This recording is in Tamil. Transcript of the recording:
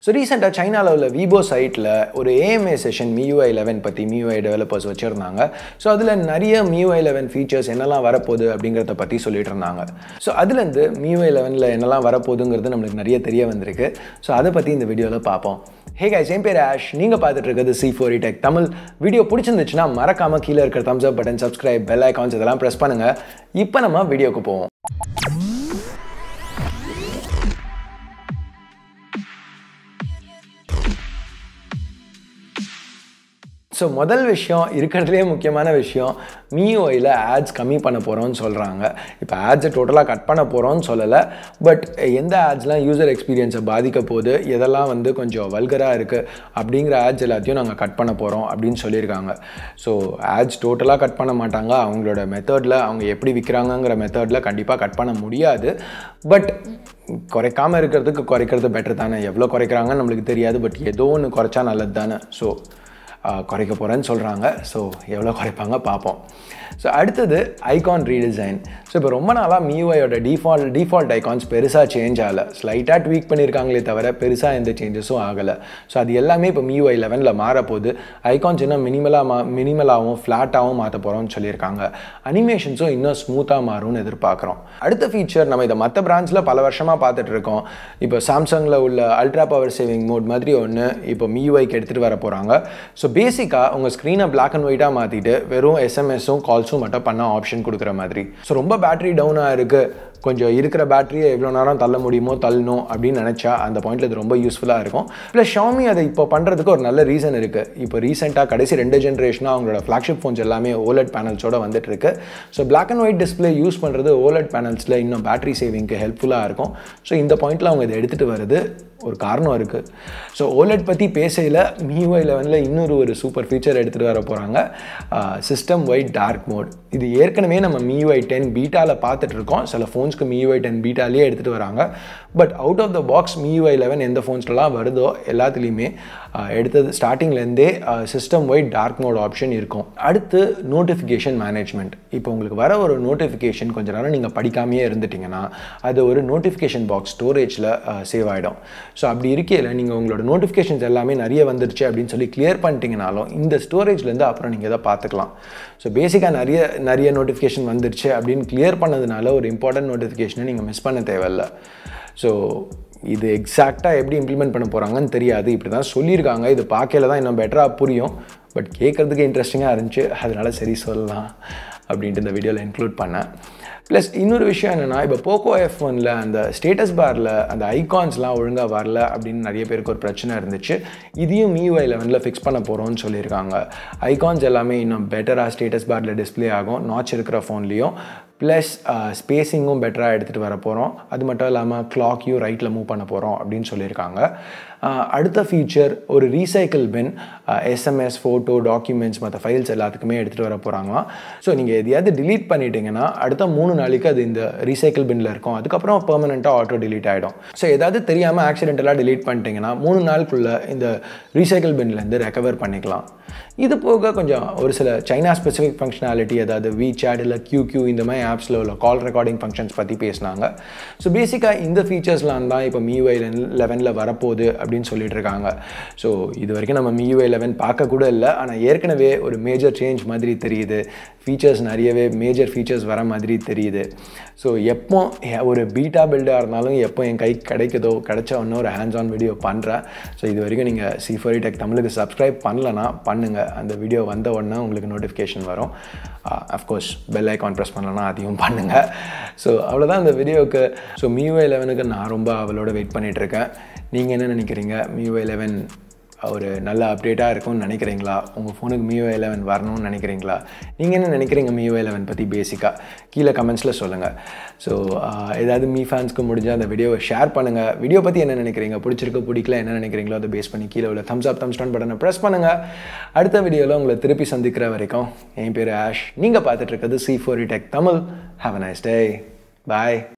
ஸோ ரீசெண்டாக சைனாவில் உள்ள விபோ சைட்டில் ஒரு ஏஎம்ஏ செஷன் மியூஐ லெவன் பற்றி மியூஐ டெவலப்பர்ஸ் வச்சுருந்தாங்க ஸோ அதில் நிறைய மியூஐ லெவன் ஃபீச்சர்ஸ் என்னெல்லாம் வரப்போகுது அப்படிங்கிறத பற்றி சொல்லிட்டு இருந்தாங்க ஸோ அதுலேருந்து மியூஐ லெவனில் என்னெல்லாம் வரப்போகுதுங்கிறது நம்மளுக்கு நிறைய தெரிய வந்திருக்கு ஸோ அதை பற்றி இந்த வீடியோவில் பார்ப்போம் ஹே guys என் பேர் ஆஷ் நீங்கள் பார்த்துட்டு இருக்கிறது C four tech Tamil video பிடிச்சிருந்துச்சுன்னா மறக்காமல் கீழே இருக்கிற thumbs up button subscribe bell icons இதெல்லாம் ப்ரெஸ் பண்ணுங்கள் இப்போ நம்ம வீடியோக்கு போவோம் ஸோ முதல் விஷயம் இருக்கிறதுலே முக்கியமான விஷயம் மியூஐயில் ஆட்ஸ் கம்மி பண்ண போகிறோம்னு சொல்கிறாங்க இப்போ ஆட்ஸை டோட்டலாக கட் பண்ண போகிறோம்னு சொல்லலை பட் எந்த ஆட்ஸ்லாம் யூசர் எக்ஸ்பீரியன்ஸை பாதிக்க போகுது எதெல்லாம் வந்து கொஞ்சம் வல்கராக இருக்குது அப்படிங்கிற ஆட்ஸ் எல்லாத்தையும் நாங்கள் கட் பண்ண போகிறோம் அப்படின்னு சொல்லியிருக்காங்க ஸோ ஆட்ஸ் டோட்டலாக கட் பண்ண மாட்டாங்க அவங்களோட மெத்தடில் அவங்க எப்படி விற்கிறாங்கங்கிற மெத்தடில் கண்டிப்பாக கட் பண்ண முடியாது பட் குறைக்காமல் இருக்கிறதுக்கு குறைக்கிறது பெட்டர் தானே எவ்வளோ குறைக்கிறாங்கன்னு நம்மளுக்கு தெரியாது பட் ஏதோ ஒன்று குறைச்சா நல்லது தானே ஸோ குறைக்க போகிறேன்னு சொல்கிறாங்க ஸோ எவ்வளோ குறைப்பாங்க பார்ப்போம் ஸோ அடுத்தது ஐகான் ரீடிசைன் ஸோ இப்போ ரொம்ப நாளாக மியூஐயோட டிஃபால்ட் டிஃபால்ட் ஐகான்ஸ் பெருசாக சேஞ்ச் ஆகலை ஸ்லைட்டாக ட்வீக் பண்ணியிருக்காங்களே தவிர பெருசாக எந்த சேஞ்சஸும் ஆகலை ஸோ அது எல்லாமே இப்போ மியூஐ லெவனில் மாறப்போகுது ஐகான்ஸ் இன்னும் மினிமலாக மா மினிமலாகவும் ஃப்ளாட்டாகவும் மாற்ற போகிறோம்னு சொல்லியிருக்காங்க அனிமேஷன்ஸும் இன்னும் ஸ்மூத்தாக மாறும்னு எதிர்பார்க்குறோம் அடுத்த ஃபீச்சர் நம்ம இதை மற்ற பிராண்ட்ஸில் பல வருஷமாக பார்த்துட்டு இருக்கோம் இப்போ சாம்சங்கில் உள்ள அல்ட்ரா பவர் சேவிங் மோட் மாதிரி ஒன்று இப்போ மியூஐக்கு எடுத்துகிட்டு வர போகிறாங்க ஸோ பேசிக்காக உங்கள் ஸ்க்ரீனை பிளாக் அண்ட் ஒயிட்டாக மாற்றிட்டு வெறும் எஸ்எம்எஸும் கால்ஸும் மட்டும் பண்ண ஆப்ஷன் கொடுக்குற மாதிரி ஸோ ரொம்ப பேட்டரி டவுனாக இருக்குது கொஞ்சம் இருக்கிற பேட்டரியை எவ்வளோ நேரம் தள்ள முடியுமோ தள்ளணும் அப்படின்னு நினச்சா அந்த பாயிண்ட்டில் இது ரொம்ப யூஸ்ஃபுல்லாக இருக்கும் ப்ளஸ் ஷாமி அதை இப்போ பண்ணுறதுக்கு ஒரு நல்ல ரீசன் இருக்குது இப்போ ரீசெண்டாக கடைசி ரெண்டு ஜென்ரேஷனாக அவங்களோட ஃப்ளாக்ஷிப் ஃபோன்ஸ் எல்லாமே ஓலட் பேனல்ஸோட வந்துட்டு இருக்கு so black and white display use பண்ணுறது ஓலட் பேனல்ஸில் இன்னும் பேட்டரி சேவிங்க்கு ஹெல்ப்ஃபுல்லாக இருக்கும் ஸோ இந்த பாயிண்ட்டில் அவங்க இதை எடுத்துகிட்டு வருது ஒரு காரணம் இருக்குது ஸோ ஓலட் பற்றி பேசையில் மியூஐ லெவனில் இன்னொரு ஒரு சூப்பர் ஃபீச்சர் எடுத்துகிட்டு வர போகிறாங்க சிஸ்டம் ஒயிட் டார்க் மோட் இது ஏற்கனவே நம்ம மியூஐ டென் பீட்டாவில் பார்த்துட்டு இருக்கோம் சில ஃபோன்ஸ்க்கு மியூஐ டென் பீட்டாலேயே எடுத்துகிட்டு வராங்க but out of the box MIUI eleven எந்த ஃபோன்ஸ்லாம் வருதோ எல்லாத்துலேயுமே எடுத்தது ஸ்டார்டிங்லேருந்தே system white dark mode option இருக்கும் அடுத்து நோட்டிஃபிகேஷன் மேனேஜ்மெண்ட் இப்போ உங்களுக்கு வர ஒரு நோட்டிஃபிகேஷன் கொஞ்ச நேரம் நீங்கள் படிக்காமையே இருந்துட்டிங்கன்னா அது ஒரு நோட்டிஃபிகேஷன் பாக்ஸ் ஸ்டோரேஜில் சேவ் ஆகிடும் ஸோ அப்படி இருக்கையில் நீங்கள் உங்களோட நோட்டிஃபிகேஷன்ஸ் எல்லாமே நிறைய வந்துருச்சு அப்படின்னு சொல்லி கிளியர் பண்ணிட்டீங்கனாலும் இந்த ஸ்டோரேஜ்லேருந்து அப்புறம் நீங்கள் இதை பார்த்துக்கலாம் ஸோ பேசிக்காக நிறைய நிறைய நோட்டிஃபிகேஷன் வந்துருச்சு அப்படின்னு கிளியர் பண்ணதுனால ஒரு இம்பார்ட்டன்ட் நோட்டிஃபிகேஷனை நீங்கள் மிஸ் பண்ண தேவையில்ல ஸோ இது எக்ஸாக்டாக எப்படி இம்ப்ளிமெண்ட் பண்ண போகிறாங்கன்னு தெரியாது இப்படி தான் சொல்லியிருக்காங்க இது பார்க்கல தான் இன்னும் பெட்டராக புரியும் பட் கேட்குறதுக்கு இன்ட்ரெஸ்டிங்காக இருந்துச்சு அதனால சரி சொல்லலாம் அப்படின்ட்டு இந்த வீடியோவில் இன்க்ளூட் பண்ணேன் ப்ளஸ் இன்னொரு விஷயம் என்னென்னா இப்போ போக்கோ எஃப் ஒனில் அந்த ஸ்டேட்டஸ் பாரில் அந்த ஐகான்ஸ்லாம் ஒழுங்காக வரல அப்படின்னு நிறைய பேருக்கு ஒரு பிரச்சனை இருந்துச்சு இதையும் மியூஐ லெவனில் ஃபிக்ஸ் பண்ண போகிறோம்னு சொல்லியிருக்காங்க ஐகான்ஸ் எல்லாமே இன்னும் பெட்டராக ஸ்டேட்டஸ் பாரில் டிஸ்பிளே ஆகும் நாச் இருக்கிற ஃபோன்லேயும் ப்ளஸ் ஸ்பேஸிங்கும் பெட்டராக எடுத்துகிட்டு வர போகிறோம் அது மட்டும் இல்லாமல் கிளாக்கையும் ரைட்டில் மூவ் பண்ண போகிறோம் அப்படின்னு சொல்லியிருக்காங்க அடுத்த ஃபீச்சர் ஒரு recycle bin SMS photo documents மற்ற ஃபைல்ஸ் எல்லாத்துக்குமே எடுத்துகிட்டு வர போகிறாங்களாம் ஸோ நீங்கள் எதையாவது டிலீட் பண்ணிட்டீங்கன்னா அடுத்த மூணு நாளைக்கு அது இந்த ரீசைக்கிள் பின்னில் இருக்கும் அதுக்கப்புறம் பெர்மனெண்ட்டாக ஆட்டோ டிலீட் ஆகிடும் ஸோ ஏதாவது தெரியாமல் ஆக்சிடென்டலாக டிலீட் பண்ணிட்டீங்கன்னா மூணு நாளுக்குள்ளே இந்த ரீசைக்கிள் பின்லேருந்து ரெக்கவர் பண்ணிக்கலாம் இது போக கொஞ்சம் ஒரு சில சைனா ஸ்பெசிஃபிக் ஃபங்க்ஷனாலிட்டி அதாவது வி சேட் இல்லை கியூ கியூ இந்த மாதிரி ஆப்ஸில் உள்ள கால் ரெக்கார்டிங் ஃபங்க்ஷன்ஸ் பற்றி பேசினாங்க ஸோ பேசிக்காக இந்த ஃபீச்சர்ஸ்லாம் தான் இப்போ மியூஐ லெவனில் வரப்போகுது அப்படின்னு சொல்லிட்டு இருக்காங்க ஸோ இது வரைக்கும் நம்ம மியூஐ லெவன் பார்க்க கூட இல்லை ஆனால் ஏற்கனவே ஒரு மேஜர் சேஞ்ச் மாதிரி தெரியுது ஃபீச்சர்ஸ் நிறையவே மேஜர் ஃபீச்சர்ஸ் வர மாதிரி தெரியுது ஸோ எப்போ ஒரு பீட்டா பில்டாக இருந்தாலும் எப்போ என் கை கிடைக்குதோ கிடைச்ச ஒன்று ஒரு ஹேண்ட்ஸ் ஆன் வீடியோ பண்ணுறேன் ஸோ இது வரைக்கும் நீங்கள் சி ஃபோரி டெக் தமிழுக்கு சப்ஸ்கிரைப் பண்ணலன்னா பண்ணுங்கள் அந்த வீடியோ வந்த உடனே உங்களுக்கு நோட்டிஃபிகேஷன் வரும் அஃப்கோர்ஸ் பெல் ஐக்கான் ப்ரெஸ் பண்ணலன்னா அதையும் பண்ணுங்கள் ஸோ அவ்வளோதான் இந்த வீடியோவுக்கு ஸோ மியூஐ லெவனுக்கு நான் ரொம்ப அவளோட வெயிட் பண்ணிகிட்ருக்கேன் நீங்கள் என்ன நினைக்கிறீங்க மியூஐ லெவன் ஒரு நல்ல அப்டேட்டாக இருக்கும்னு நினைக்கிறீங்களா உங்கள் ஃபோனுக்கு மியூ எலவன் வரணும்னு நினைக்கிறீங்களா நீங்கள் என்ன நினைக்கிறீங்க மியூ எலவன் பற்றி பேசிக்காக கீழே கமெண்ட்ஸில் சொல்லுங்கள் ஸோ ஏதாவது மீ ஃபேன்ஸ்க்கு முடிஞ்சால் அந்த வீடியோவை ஷேர் பண்ணுங்கள் வீடியோ பற்றி என்ன நினைக்கிறீங்க பிடிச்சிருக்கு பிடிக்கல என்ன நினைக்கிறீங்களோ அதை பேஸ் பண்ணி கீழே உள்ள தம்ஸ் அப் தம்ஸ் டவுன் பட்டனை ப்ரெஸ் பண்ணுங்கள் அடுத்த வீடியோவில் உங்களை திருப்பி சந்திக்கிற வரைக்கும் என் பேர் ஆஷ் நீங்கள் பார்த்துட்டு இருக்கிறது C four tech Tamil have a nice day bye